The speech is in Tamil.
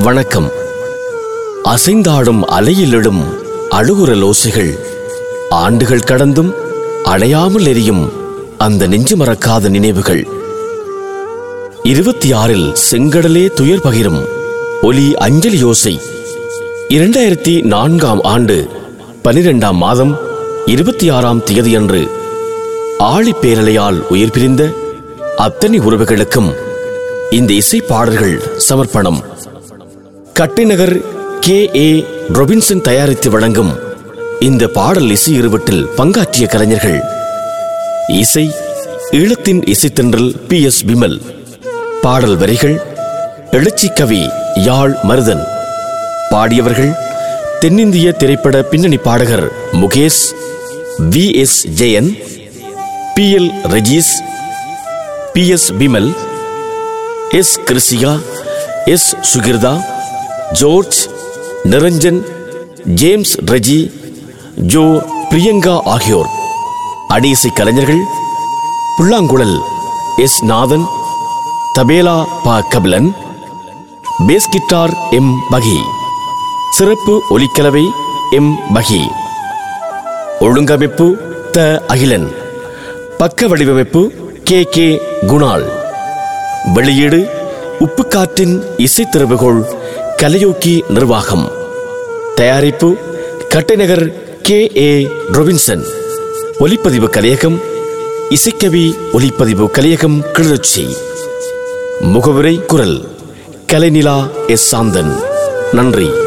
வணக்கம் அசைந்தாடும் அலையிலிடும் அழுகுரல் ஓசைகள் ஆண்டுகள் கடந்தும் அணையாமல் எரியும் அந்த நெஞ்சு மறக்காத நினைவுகள் இருபத்தி ஆறில் செங்கடலே துயர் பகிரும் ஒலி அஞ்சலி யோசை இரண்டாயிரத்தி நான்காம் ஆண்டு பனிரெண்டாம் மாதம் இருபத்தி ஆறாம் தேதியன்று ஆழிப்பேரலையால் உயிர் பிரிந்த அத்தனை உறவுகளுக்கும் இந்த இசை பாடல்கள் சமர்ப்பணம் கட்டிநகர் கே ஏ ரொபின்சன் தயாரித்து வழங்கும் இந்த பாடல் இசை இருவட்டில் பங்காற்றிய கலைஞர்கள் இசை ஈழத்தின் இசைத்தென்றல் பி எஸ் விமல் பாடல் வரிகள் எழுச்சி கவி யாழ் மருதன் பாடியவர்கள் தென்னிந்திய திரைப்பட பின்னணி பாடகர் Mukesh V S Jayan P L Rajees P S Bimal S Krishika S Sukirtha George Niranjan James Raji Jo Priyanka ஆகியோர் அடியிசை கலைஞர்கள் புல்லாங்குழல் எஸ் நாதன் தபேலா ப கபிலன் பேஸ் கிட்டார் எம் பகி சிறப்பு ஒலிக்கலவை எம் பகி ஒழுங்கமைப்பு த அகிலன் பக்க வடிவமைப்பு கே கே குணால் வெளியீடு உப்புக்காற்றின் இசைத்திறவுகோள் கலையோக்கி நிர்வாகம் தயாரிப்பு கட்டைநகர் கே ஏ ரொபின்சன் ஒலிப்பதிவு கலையகம் இசைக்கவி ஒலிப்பதிவு கலையகம் கிளிநொச்சி முகவுரை குரல் கலைநிலா எஸ் சாந்தன் நன்றி